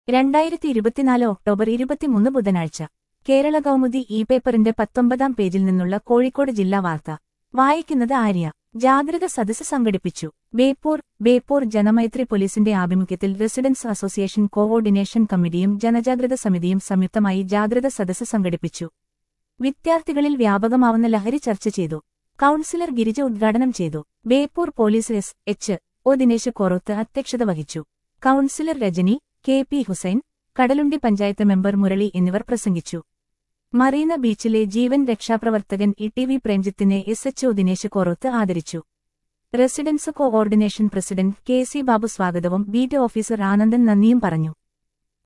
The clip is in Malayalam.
രണ്ടായിരത്തി ഇരുപത്തിനാല് ഒക്ടോബർ ഇരുപത്തിമൂന്ന് ബുധനാഴ്ച കേരള കൗമുദി ഇ പേപ്പറിന്റെ പത്തൊമ്പതാം പേജിൽ നിന്നുള്ള കോഴിക്കോട് ജില്ലാ വാർത്ത വായിക്കുന്നത് ആര്യ ജാഗ്രത സദസ്സ് സംഘടിപ്പിച്ചു ബേപ്പൂർ ബേപ്പൂർ ജനമൈത്രി പോലീസിന്റെ ആഭിമുഖ്യത്തിൽ റെസിഡൻസ് അസോസിയേഷൻ കോഓർഡിനേഷൻ കമ്മിറ്റിയും ജനജാഗ്രത സമിതിയും സംയുക്തമായി ജാഗ്രത സദസ്സ് സംഘടിപ്പിച്ചു വിദ്യാർത്ഥികളിൽ വ്യാപകമാവുന്ന ലഹരി ചർച്ച ചെയ്തു കൌൺസിലർ ഗിരിജ ഉദ്ഘാടനം ചെയ്തു Beypore police S H O Dinesh Koroth അധ്യക്ഷത വഹിച്ചു councillor Rajani K P Hussain Kadalundi panchayat member Murali എന്നിവർ പ്രസംഗിച്ചു മറീന ബീച്ചിലെ ജീവൻ രക്ഷാപ്രവർത്തകൻ ഇ ടി വി പ്രേംജിത്തിനെ S H O Dinesh Koroth ആദരിച്ചു residence coordination president K C Babu സ്വാഗതവും ബീറ്റ് ഓഫീസർ ആനന്ദൻ നന്ദിയും പറഞ്ഞു